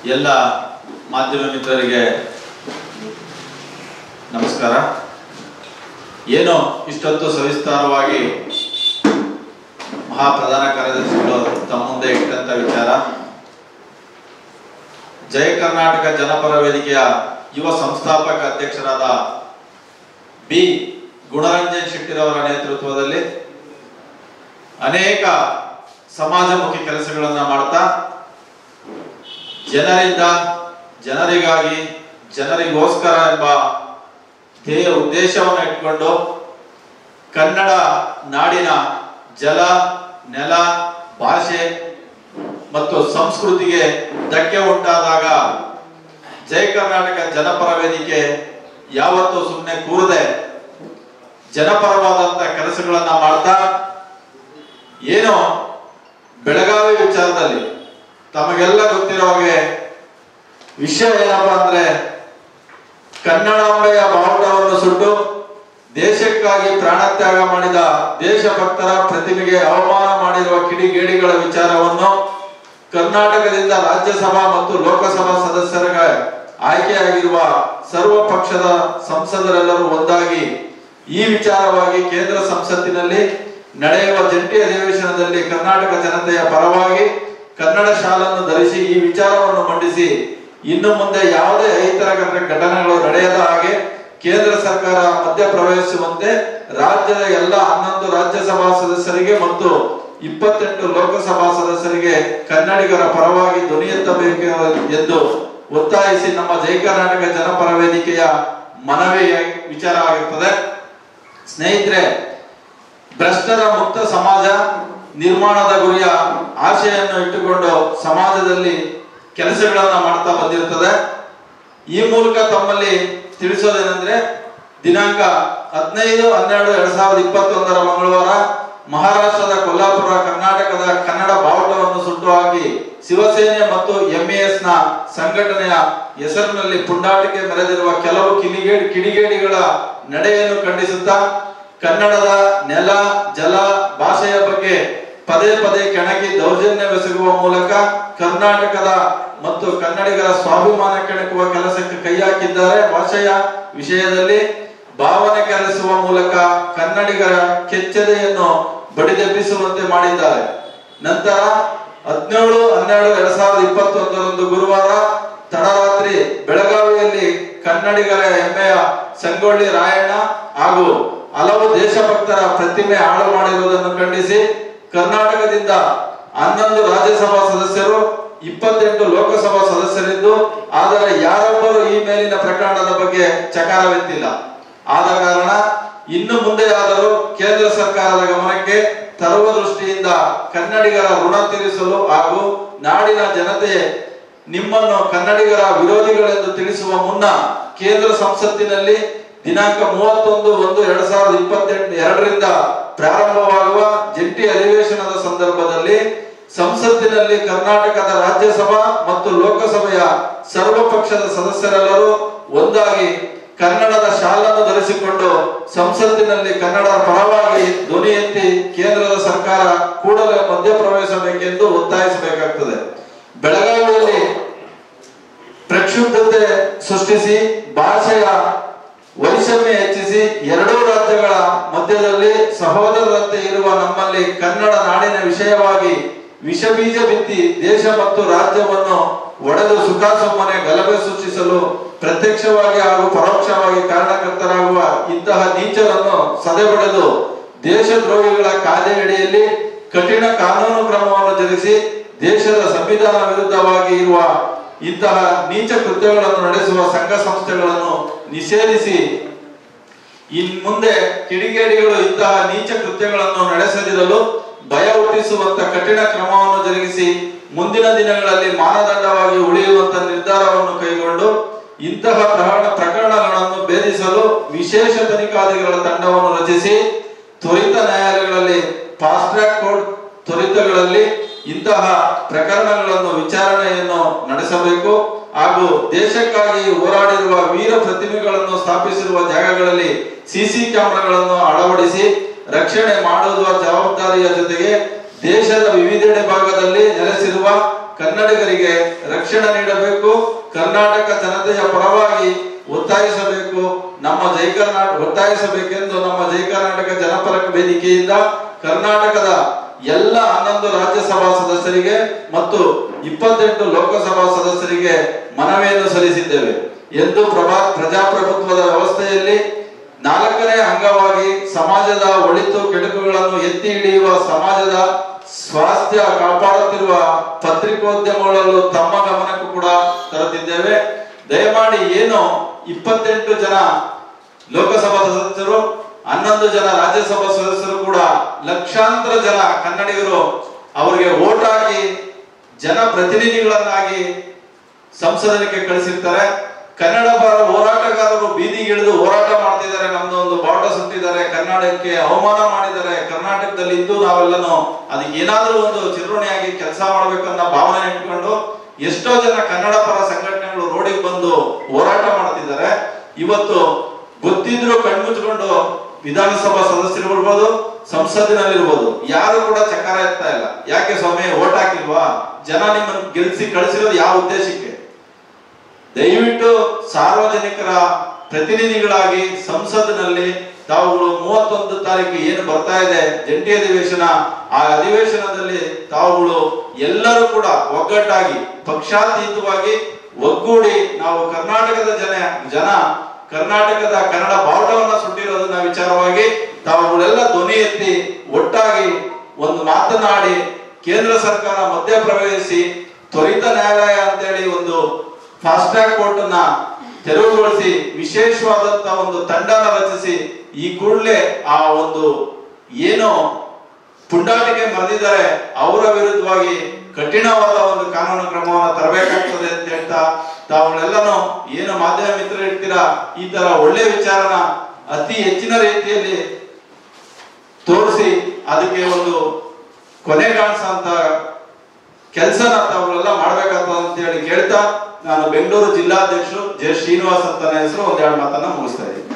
ಎಲ್ಲ ಮಾಧ್ಯಮ ಮಿತ್ರರಿಗೆ ನಮಸ್ಕಾರ ಏನು ಇಷ್ಟೊತ್ತು ಸವಿಸ್ತಾರವಾಗಿ ಮಹಾಪ್ರಧಾನ ಕಾರ್ಯದರ್ಶಿಗಳು ತಮ್ಮ ಮುಂದೆ ಇಟ್ಟಂತ ವಿಚಾರ ಜಯ ಕರ್ನಾಟಕ ಜನಪರ ವೇದಿಕೆಯ ಯುವ ಸಂಸ್ಥಾಪಕ ಅಧ್ಯಕ್ಷರಾದ ಬಿ ಗುಣರಂಜನ್ ಶೆಟ್ಟಿರವರ ನೇತೃತ್ವದಲ್ಲಿ ಅನೇಕ ಸಮಾಜಮುಖಿ ಕೆಲಸಗಳನ್ನ ಮಾಡ್ತಾ ಜನರಿಂದ ಜನರಿಗಾಗಿ ಜನರಿಗೋಸ್ಕರ ಎಂಬ ಧ್ಯೇಯ ಉದ್ದೇಶವನ್ನು ಇಟ್ಕೊಂಡು ಕನ್ನಡ ನಾಡಿನ ಜಲ ನೆಲ ಭಾಷೆ ಮತ್ತು ಸಂಸ್ಕೃತಿಗೆ ಧಕ್ಕೆ ಉಂಟಾದಾಗ ಜಯ ಕರ್ನಾಟಕ ಜನಪರ ವೇದಿಕೆ ಯಾವತ್ತೂ ಸುಮ್ಮನೆ ಕೂರದೆ ಜನಪರವಾದಂತ ಕೆಲಸಗಳನ್ನ ಮಾಡ್ತಾ ಏನು ಬೆಳಗಾವಿ ವಿಚಾರದಲ್ಲಿ ತಮಗೆಲ್ಲ ಗೊತ್ತಿರೋ ಹಾಗೆ ವಿಷಯ ಏನಪ್ಪಾ ಅಂದ್ರೆ ಕನ್ನಡಾಂಬೆಯ ಬಾವುಟವನ್ನು ಸುಟ್ಟು ದೇಶಕ್ಕಾಗಿ ಪ್ರಾಣತ್ಯಾಗ ಮಾಡಿದ ದೇಶಭಕ್ತರ ಪ್ರತಿಮೆಗೆ ಅವಮಾನ ಮಾಡಿರುವ ಕಿಡಿಗೇಡಿಗಳ ವಿಚಾರವನ್ನು ಕರ್ನಾಟಕದಿಂದ ರಾಜ್ಯಸಭಾ ಮತ್ತು ಲೋಕಸಭಾ ಸದಸ್ಯರಿಗೆ ಆಯ್ಕೆಯಾಗಿರುವ ಸರ್ವ ಪಕ್ಷದ ಸಂಸದರೆಲ್ಲರೂ ಒಂದಾಗಿ ಈ ವಿಚಾರವಾಗಿ ಕೇಂದ್ರ ಸಂಸತ್ತಿನಲ್ಲಿ ನಡೆಯುವ ಜಂಟಿ ಅಧಿವೇಶನದಲ್ಲಿ ಕರ್ನಾಟಕ ಜನತೆಯ ಪರವಾಗಿ ಕನ್ನಡ ಶಾಲನ್ನು ಧರಿಸಿ ಈ ವಿಚಾರವನ್ನು ಮಂಡಿಸಿ ಇನ್ನು ಮುಂದೆ ಯಾವುದೇ ಅಹಿತಕರ ಘಟನೆಗಳು ನಡೆಯದ ಹಾಗೆ ಕೇಂದ್ರ ಸರ್ಕಾರ ಮಧ್ಯಪ್ರವೇಶಿಸುವಂತೆ ರಾಜ್ಯದ ಎಲ್ಲ ಹನ್ನೊಂದು ರಾಜ್ಯಸಭಾ ಸದಸ್ಯರಿಗೆ ಮತ್ತು ಇಪ್ಪತ್ತೆಂಟು ಲೋಕಸಭಾ ಸದಸ್ಯರಿಗೆ ಕನ್ನಡಿಗರ ಪರವಾಗಿ ಧ್ವನಿ ಎತ್ತಬೇಕು ಎಂದು ಒತ್ತಾಯಿಸಿ ನಮ್ಮ ಜಯ ಕರ್ನಾಟಕ ಜನಪರ ವೇದಿಕೆಯ ಮನವಿ ವಿಚಾರ ಆಗಿರ್ತದೆ ಸ್ನೇಹಿತರೆ ಭ್ರಷ್ಟರ ಮುಕ್ತ ಸಮಾಜ ನಿರ್ಮಾಣದ ಗುರಿಯ ಆಶೆಯನ್ನು ಇಟ್ಟುಕೊಂಡು ಸಮಾಜದಲ್ಲಿ ಕೆಲಸಗಳನ್ನ ಮಾಡ್ತಾ ಬಂದಿರುತ್ತದೆ ಈ ಮೂಲಕ ತಮ್ಮಲ್ಲಿ ತಿಳಿಸೋದೇನೆಂದ್ರೆ ದಿನಾಂಕ ಹದಿನೈದು ಹನ್ನೆರಡು ಎರಡ್ ಸಾವಿರದ ಇಪ್ಪತ್ತೊಂದರ ಮಂಗಳವಾರ ಮಹಾರಾಷ್ಟ್ರದ ಕೊಲ್ಲಾಪುರ ಕರ್ನಾಟಕದ ಕನ್ನಡ ಬಾವುಟವನ್ನು ಸುಟ್ಟು ಹಾಕಿ ಶಿವಸೇನೆ ಮತ್ತು ಎಂಎಎಸ್ ನ ಸಂಘಟನೆಯ ಹೆಸರಿನಲ್ಲಿ ಪುಂಡಾಟಿಕೆ ಮೆರೆದಿರುವ ಕೆಲವು ಕಿಡಿಗೇಡಿ ಕಿಡಿಗೇಡಿಗಳ ನಡೆಯನ್ನು ಖಂಡಿಸುತ್ತಾ ಕನ್ನಡದ ನೆಲ ಜಲ ಭಾಷೆಯ ಬಗ್ಗೆ ಪದೇ ಪದೇ ಕೆಣಕಿ ದೌರ್ಜನ್ಯವೆಸಗುವ ಮೂಲಕ ಕರ್ನಾಟಕದ ಮತ್ತು ಕನ್ನಡಿಗರ ಸ್ವಾಭಿಮಾನ ಕೆಣಕುವ ಕೆಲಸಕ್ಕೆ ಕೈ ಹಾಕಿದ್ದಾರೆ ಭಾಷೆಯ ವಿಷಯದಲ್ಲಿ ಭಾವನೆ ಕೆರಳಿಸುವ ಮೂಲಕ ಕನ್ನಡಿಗರ ಕೆಚ್ಚೆದೆಯನ್ನು ಬಡಿದೆಬ್ಬಿಸುವಂತೆ ಮಾಡಿದ್ದಾರೆ ನಂತರ ಹದಿನೇಳು ಹನ್ನೆರಡು ಎರಡ್ ಸಾವಿರದ ಇಪ್ಪತ್ತೊಂದರಂದು ಗುರುವಾರ ತಡರಾತ್ರಿ ಬೆಳಗಾವಿಯಲ್ಲಿ ಕನ್ನಡಿಗರ ಹೆಮ್ಮೆಯ ಸಂಗೊಳ್ಳಿ ರಾಯಣ್ಣ ಹಾಗೂ ಹಲವು ದೇಶಭಕ್ತರ ಪ್ರತಿಮೆ ಹಾಳು ಮಾಡಿರುವುದನ್ನು ಖಂಡಿಸಿ ಕರ್ನಾಟಕದಿಂದ ಹನ್ನೊಂದು ರಾಜ್ಯಸಭಾ ಸದಸ್ಯರು ಇಪ್ಪತ್ತೆಂಟು ಲೋಕಸಭಾ ಸದಸ್ಯರಿದ್ದು ಆದರೆ ಯಾರೊಬ್ಬರು ಈ ಮೇಲಿನ ಪ್ರಕರಣದ ಬಗ್ಗೆ ಚಕಾರವೆತ್ತಿಲ್ಲ ಆದ ಕಾರಣ ಇನ್ನು ಮುಂದೆಯಾದರೂ ಕೇಂದ್ರ ಸರ್ಕಾರದ ಗಮನಕ್ಕೆ ತರುವ ದೃಷ್ಟಿಯಿಂದ ಕನ್ನಡಿಗರ ಋಣ ತೀರಿಸಲು ಹಾಗೂ ನಾಡಿನ ಜನತೆ ನಿಮ್ಮನ್ನು ಕನ್ನಡಿಗರ ವಿರೋಧಿಗಳೆಂದು ತಿಳಿಸುವ ಮುನ್ನ ಕೇಂದ್ರ ಸಂಸತ್ತಿನಲ್ಲಿ ದಿನಾಂಕ ಮೂವತ್ತೊಂದು ಒಂದು ಎರಡ್ ಸಾವಿರದ ಇಪ್ಪತ್ತೆಂಟು ಎರಡರಿಂದ ಪ್ರಾರಂಭವಾಗುವ ಜಂಟಿ ಅಧಿವೇಶನದ ಸಂದರ್ಭದಲ್ಲಿ ಸಂಸತ್ತಿನಲ್ಲಿ ಕರ್ನಾಟಕದ ರಾಜ್ಯಸಭಾ ಮತ್ತು ಲೋಕಸಭೆಯ ಸರ್ವ ಪಕ್ಷದ ಸದಸ್ಯರೆಲ್ಲರೂ ಒಂದಾಗಿ ಕನ್ನಡದ ಶಾಲನ್ನು ಧರಿಸಿಕೊಂಡು ಸಂಸತ್ತಿನಲ್ಲಿ ಕನ್ನಡ ಪರವಾಗಿ ಧ್ವನಿ ಎತ್ತಿ ಕೇಂದ್ರದ ಸರ್ಕಾರ ಕೂಡಲೇ ಮಧ್ಯಪ್ರವೇಶಬೇಕೆಂದು ಒತ್ತಾಯಿಸಬೇಕಾಗ್ತದೆ ಬೆಳಗಾವಿಯಲ್ಲಿ ಪ್ರಕ್ಷುಬ್ಧತೆ ಸೃಷ್ಟಿಸಿ ಭಾಷೆಯ ವೈಷಮ್ಯ ಹೆಚ್ಚಿಸಿ ಎರಡೂ ರಾಜ್ಯಗಳ ಮಧ್ಯದಲ್ಲಿ ಸಹೋದರರಂತೆ ಇರುವ ನಮ್ಮಲ್ಲಿ ಕನ್ನಡ ನಾಡಿನ ವಿಷಯವಾಗಿ ವಿಷಬೀಜ ಬಿತ್ತಿ ದೇಶ ಮತ್ತು ರಾಜ್ಯವನ್ನು ಒಡೆದು ಸುಖಾಸುಮ್ಮನೆ ಗಲಭೆ ಸೃಷ್ಟಿಸಲು ಪ್ರತ್ಯಕ್ಷವಾಗಿ ಹಾಗೂ ಪರೋಕ್ಷವಾಗಿ ಕಾರಣಕರ್ತರಾಗುವ ಇಂತಹ ನೀಚರನ್ನು ಸದೆಬಡೆದು ದೇಶದ್ರೋಹಿಗಳ ಕಾಯ್ದೆಯಡಿಯಲ್ಲಿ ಕಠಿಣ ಕಾನೂನು ಕ್ರಮವನ್ನು ಜರುಗಿಸಿ ದೇಶದ ಸಂವಿಧಾನ ವಿರುದ್ಧವಾಗಿ ಇರುವ ಇಂತಹ ನೀಚ ಕೃತ್ಯಗಳನ್ನು ನಡೆಸುವ ಸಂಘ ಸಂಸ್ಥೆಗಳನ್ನು ನಿಷೇಧಿಸಿ ಇನ್ ಮುಂದೆ ಕಿಡಿಗೇಡಿಗಳು ಇಂತಹ ನೀಚ ಕೃತ್ಯಗಳನ್ನು ನಡೆಸದಿರಲು ಭಯ ಹುಟ್ಟಿಸುವಂತ ಕಠಿಣ ಕ್ರಮವನ್ನು ಜರುಗಿಸಿ ಮುಂದಿನ ದಿನಗಳಲ್ಲಿ ಮಾನದಂಡವಾಗಿ ಉಳಿಯುವಂತ ನಿರ್ಧಾರವನ್ನು ಕೈಗೊಂಡು ಇಂತಹ ಪ್ರಕರಣ ಪ್ರಕರಣಗಳನ್ನು ಭೇದಿಸಲು ವಿಶೇಷ ತನಿಖಾಧಿಕಾರಿಗಳ ತಂಡವನ್ನು ರಚಿಸಿ ತ್ವರಿತ ನ್ಯಾಯಾಲಯಗಳಲ್ಲಿ ಫಾಸ್ಟ್ ಟ್ರ್ಯಾಕ್ ಕೋರ್ಟ್ ತ್ವರಿತಗಳಲ್ಲಿ ಇಂತಹ ಪ್ರಕರಣಗಳನ್ನು ವಿಚಾರಣೆಯನ್ನು ನಡೆಸಬೇಕು ಹಾಗೂ ದೇಶಕ್ಕಾಗಿ ಹೋರಾಡಿರುವ ವೀರ ಪ್ರತಿಮೆಗಳನ್ನು ಸ್ಥಾಪಿಸಿರುವ ಜಾಗಗಳಲ್ಲಿ ಸಿಸಿ ಕ್ಯಾಮೆರಾಗಳನ್ನು ಅಳವಡಿಸಿ ರಕ್ಷಣೆ ಮಾಡುವ ಜವಾಬ್ದಾರಿಯ ಜೊತೆಗೆ ದೇಶದ ವಿವಿಧೆಡೆ ಭಾಗದಲ್ಲಿ ನೆಲೆಸಿರುವ ಕನ್ನಡಿಗರಿಗೆ ರಕ್ಷಣೆ ನೀಡಬೇಕು ಕರ್ನಾಟಕ ಜನತೆಯ ಪರವಾಗಿ ಒತ್ತಾಯಿಸಬೇಕು ನಮ್ಮ ಜೈ ಕರ್ನಾಟಕ ಒತ್ತಾಯಿಸಬೇಕೆಂದು ನಮ್ಮ ಜೈ ಕರ್ನಾಟಕ ಜನಪರ ವೇದಿಕೆಯಿಂದ ಕರ್ನಾಟಕದ ಎಲ್ಲ ಹನ್ನೊಂದು ರಾಜ್ಯಸಭಾ ಸದಸ್ಯರಿಗೆ ಮತ್ತು ಇಪ್ಪತ್ತೆಂಟು ಲೋಕಸಭಾ ಸದಸ್ಯರಿಗೆ ಮನವಿಯನ್ನು ಸಲ್ಲಿಸಿದ್ದೇವೆ ಎಂದು ಪ್ರಭಾ ಪ್ರಜಾಪ್ರಭುತ್ವದ ವ್ಯವಸ್ಥೆಯಲ್ಲಿ ನಾಲ್ಕನೇ ಅಂಗವಾಗಿ ಸಮಾಜದ ಒಳಿತು ಕೆಡುಕುಗಳನ್ನು ಎತ್ತಿ ಹಿಡಿಯುವ ಸಮಾಜದ ಸ್ವಾಸ್ಥ್ಯ ಕಾಪಾಡುತ್ತಿರುವ ಪತ್ರಿಕೋದ್ಯಮಗಳಲ್ಲೂ ತಮ್ಮ ಗಮನಕ್ಕೂ ಕೂಡ ತರುತ್ತಿದ್ದೇವೆ ದಯಮಾಡಿ ಏನು ಇಪ್ಪತ್ತೆಂಟು ಜನ ಲೋಕಸಭಾ ಸದಸ್ಯರು ಹನ್ನೊಂದು ಜನ ರಾಜ್ಯಸಭಾ ಸದಸ್ಯರು ಕೂಡ ಲಕ್ಷಾಂತರ ಜನ ಕನ್ನಡಿಗರು ಅವರಿಗೆ ವೋಟ್ ಹಾಕಿ ಜನಪ್ರತಿನಿಧಿಗಳನ್ನಾಗಿ ಸಂಸದರಿಗೆ ಕಳಿಸಿರ್ತಾರೆ ಕನ್ನಡ ಪರ ಹೋರಾಟಗಾರರು ಬೀದಿಗಿಳಿದು ಹೋರಾಟ ಮಾಡ್ತಿದ್ದಾರೆ ನಮ್ದು ಒಂದು ಬಾವುಟ ಸುಟ್ಟಿದ್ದಾರೆ ಕರ್ನಾಟಕಕ್ಕೆ ಅವಮಾನ ಮಾಡಿದ್ದಾರೆ ಕರ್ನಾಟಕದಲ್ಲಿ ಇದ್ದು ನಾವೆಲ್ಲನೂ ಅದಕ್ಕೆ ಏನಾದ್ರೂ ಒಂದು ಚಿರುಣಿಯಾಗಿ ಕೆಲಸ ಮಾಡ್ಬೇಕನ್ನೋ ಭಾವನೆ ಇಟ್ಕೊಂಡು ಎಷ್ಟೋ ಜನ ಕನ್ನಡ ಪರ ಸಂಘಟನೆಗಳು ರೋಡಿಗೆ ಬಂದು ಹೋರಾಟ ಮಾಡ್ತಿದ್ದಾರೆ ಇವತ್ತು ಗೊತ್ತಿದ್ರು ಕಣ್ಮುಚ್ಕೊಂಡು ವಿಧಾನಸಭಾ ಸದಸ್ಯರಿರ್ಬೋದು ಸಂಸತ್ತಿನಲ್ಲಿರ್ಬೋದು ಯಾರು ಕೂಡ ಚಕಾರ ಎತ್ತಾ ಇಲ್ಲ ಯಾಕೆ ಸ್ವಾಮಿ ಓಟ್ ಹಾಕಿಲ್ವಾ ಜನ ನಿಮ್ಮನ್ನು ಗೆಲ್ಸಿ ಕಳಿಸಿರೋದು ಯಾವ ಉದ್ದೇಶಕ್ಕೆ ದಯವಿಟ್ಟು ಸಾರ್ವಜನಿಕರ ಪ್ರತಿನಿಧಿಗಳಾಗಿ ಸಂಸತ್ತಿನಲ್ಲಿ ತಾವುಗಳು ಮೂವತ್ತೊಂದು ತಾರೀಕು ಏನು ಬರ್ತಾ ಇದೆ ಜಂಟಿ ಅಧಿವೇಶನ ಆ ಅಧಿವೇಶನದಲ್ಲಿ ತಾವುಗಳು ಎಲ್ಲರೂ ಕೂಡ ಒಗ್ಗಟ್ಟಾಗಿ ಪಕ್ಷಾತೀತವಾಗಿ ಒಗ್ಗೂಡಿ ನಾವು ಕರ್ನಾಟಕದ ಜನ ಜನ ಕರ್ನಾಟಕದ ಕನ್ನಡ ಬಾವುಟವನ್ನ ಸುಟ್ಟಿರೋದನ್ನ ವಿಚಾರವಾಗಿ ತಾವುಗಳೆಲ್ಲ ಧ್ವನಿ ಎತ್ತಿ ಒಟ್ಟಾಗಿ ಒಂದು ಮಾತನಾಡಿ ಕೇಂದ್ರ ಸರ್ಕಾರ ಮಧ್ಯಪ್ರವೇಶಿಸಿ ತ್ವರಿತ ನ್ಯಾಯಾಲಯ ಅಂತೇಳಿ ಒಂದು ಫಾಸ್ಟ್ ಟ್ರ್ಯಾಕ್ ಕೋರ್ಟ್ ಅನ್ನ ತೆರವುಗೊಳಿಸಿ ವಿಶೇಷವಾದಂತ ಒಂದು ತಂಡನ ರಚಿಸಿ ಈ ಕೂಡಲೇ ಆ ಒಂದು ಏನು ಪುಂಡಾಟಿಕೆ ಮರೆದಿದ್ದಾರೆ ಅವರ ವಿರುದ್ಧವಾಗಿ ಕಠಿಣವಾದ ಒಂದು ಕಾನೂನು ಕ್ರಮವನ್ನು ತರಬೇಕಾಗ್ತದೆ ಅಂತ ಹೇಳ್ತಾ ತಾವುಗಳೆಲ್ಲನೂ ಏನು ಮಾಧ್ಯಮ ಮಿತ್ರರು ಇರ್ತೀರಾ ಈ ತರ ಒಳ್ಳೆ ವಿಚಾರನ ಅತಿ ಹೆಚ್ಚಿನ ರೀತಿಯಲ್ಲಿ ತೋರಿಸಿ ಅದಕ್ಕೆ ಒಂದು ಕೊನೆ ಕಾಣಿಸಂತ ಕೆಲಸನ ತಾವುಗಳೆಲ್ಲ ಮಾಡ್ಬೇಕಂತ ಅಂತ ಹೇಳಿ ಕೇಳ್ತಾ ನಾನು ಬೆಂಗಳೂರು ಜಿಲ್ಲಾಧ್ಯಕ್ಷರು ಜೆ ಶ್ರೀನಿವಾಸ್ ಅಂತ ನನ್ನ ಹೆಸರು ಒಂದೆರಡು ಮಾತನ್ನ ಮುಗಿಸ್ತಾ ಇದ್ದೀನಿ